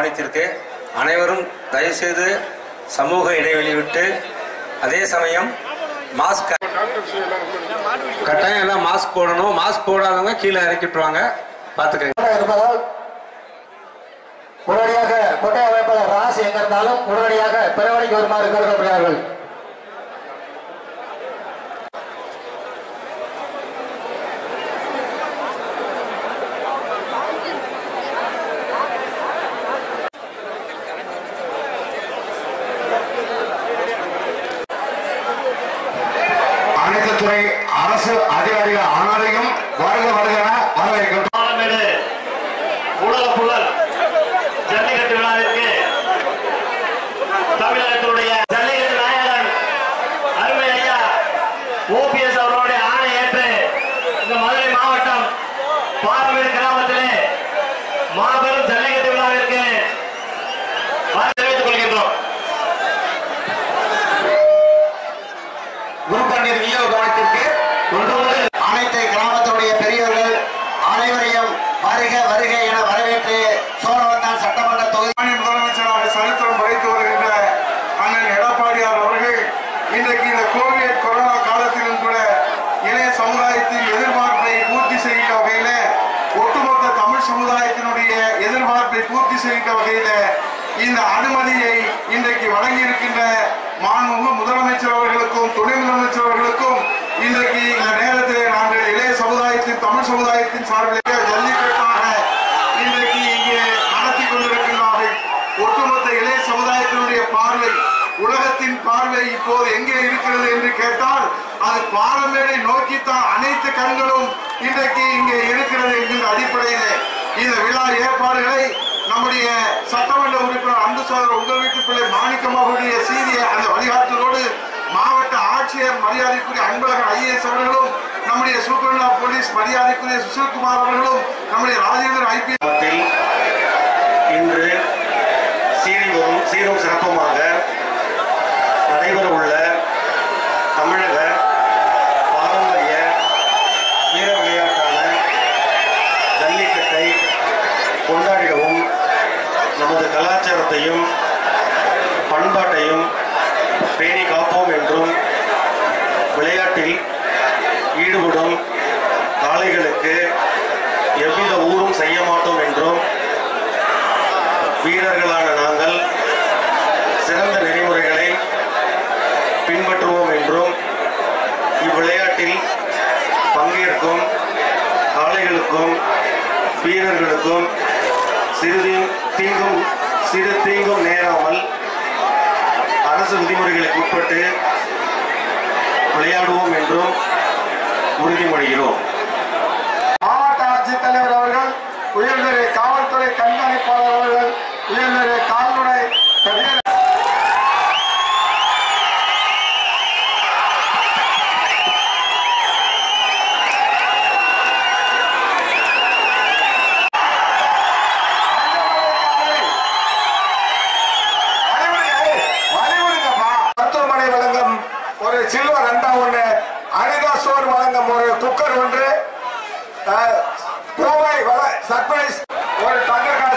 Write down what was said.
கவனத்திற்கு அனைவரும் தயவுசெய்து சமூக இடைவெளி விட்டு அதே சமயம் மாஸ்க் கட்டாயம் எல்லாம் மாஸ்க் போடணும் மாஸ்க் போடாதவங்க கீழே இறக்கிட்டுருவாங்க பார்த்துக்கங்க இருப்பதால் உடனடியாக கொட்டை அமைப்பாளர் ராசி எங்க இருந்தாலும் உடனடியாக பிறவழிக்கு வருமாறு கேட்கப்படுகிறார்கள் அனைத்து துறை அரசு அதிகாரிகள் அனைவரையும் வருக வருக என வரவேற்கின்றோம் பாலமேடு உலக புகழ் ஜல்லிக்கட்டு விழாவிற்கு தமிழகத்தினுடைய ஜல்லிக்கட்டு நாயகன் அருமை ஐயா ஓபிஎஸ் அவர்களுடைய ஆணை ஏற்று இந்த மதுரை மாவட்டம் பாலமேடு கிராமத்திலே மாபெரும் ஜல்லிக்கட்டு விழாவிற்கு வரவேற்றுக் கொள்கின்றோம் குருபண்டீர் வியோ கவனத்திற்கு கொண்டு வந்து அனைத்து கிராமத்தினுடைய பெரியவர்கள் அனைவரையும் வருக வருக என வரவேற்று சோழவந்தான் சட்டமன்ற தொகுதி முதலமைச்சராக சரித்திரம் படைத்து வருகின்ற அண்ணன் எடப்பாடியார் அவர்கள் இன்றைக்கு இந்த கோவிட் கொரோனா காலத்திலும் கூட இளைய சமுதாயத்தின் எதிர்பார்ப்பை பூர்த்தி செய்கின்ற வகையில ஒட்டுமொத்த தமிழ் சமுதாயத்தினுடைய எதிர்பார்ப்பை பூர்த்தி செய்கின்ற வகையில இந்த அனுமதியை இன்றைக்கு வழங்கி இருக்கின்ற மாண்புமிகு முதலமைச்சர் அவர்களுக்கும் துணை முதலமைச்சர் அவர்களுக்கும் இன்றைக்கு இந்த நேரத்திலே நாங்கள் இளைய சமுதாயத்தின் தமிழ் சமுதாயத்தின் சார்பிலே ஜல்லிக்கட்டாக இன்றைக்கு இங்கே நடத்தி கொண்டிருக்கின்றார்கள் ஒட்டுமொத்த இளைய சமுதாயத்தினுடைய பார்வை உலகத்தின் பார்வை இப்போது எங்கே இருக்கிறது என்று கேட்டால் அது பாலமேடை நோக்கித்தான் அனைத்து கண்களும் இன்றைக்கு இங்கே இருக்கிறது என்கின்ற அடிப்படையிலே இந்த விழா ஏற்பாடுகளை நம்முடைய சட்டமன்ற உறுப்பினர் அன்பு சோதரர் உங்கள் வீட்டு பிள்ளை மாணிக்கமாவுடைய சீரிய அந்த வழிகாட்டலோடு மாவட்ட ஆட்சியர் மரியாதைக்குரிய அன்பழகன் ஐஏஎஸ் அவர்களும் நம்முடைய சூப்பரண்டா போலீஸ் மரியாதைக்குரிய சுசில்குமார் அவர்களும் நம்முடைய ராஜேந்திரன் ஐபி கிராமத்தில் இன்று சீரி வரும் சீரும் சிறப்புமாக நடைபெற உள்ள தமிழக பாரம்பரிய வீர விளையாட்டான ஜல்லிக்கட்டை கொண்டாடிடவும் நமது கலாச்சாரத்தையும் பண்பாட்டையும் பேணி காப்போம் என்றும் விளையாட்டில் ஈடுபடும் காளைகளுக்கு எவ்வித ஊரும் செய்ய மாட்டோம் என்றும் வீரர்களான நாங்கள் சிறந்த நெறிமுறைகளை பின்பற்றுவோம் என்றும் இவ்விளையாட்டில் பங்கேற்கும் காளைகளுக்கும் வீரர்களுக்கும் சிறிது தீங்கும் சிறு தீங்கும் நேராமல் அரசு விதிமுறைகளுக்கு உட்பட்டு விளையாடுவோம் என்றும் உறுதிமொழிகிறோம் மாவட்ட ஆட்சித்தலைவர் அவர்கள் உயர்நிலை காவல்துறை கண்காணிப்பாளர் அவர்கள் உயர்நிலை கால்நடை தனியார் மருத்துவமனை வழங்கும் ஒரு சில்வர் அண்டா ஒன்று அனிதா ஸ்டோர் வழங்கும் ஒரு குக்கர் ஒன்று அஹ், கோவை வள சர்ப்ரைஸ் ஒரு தங்க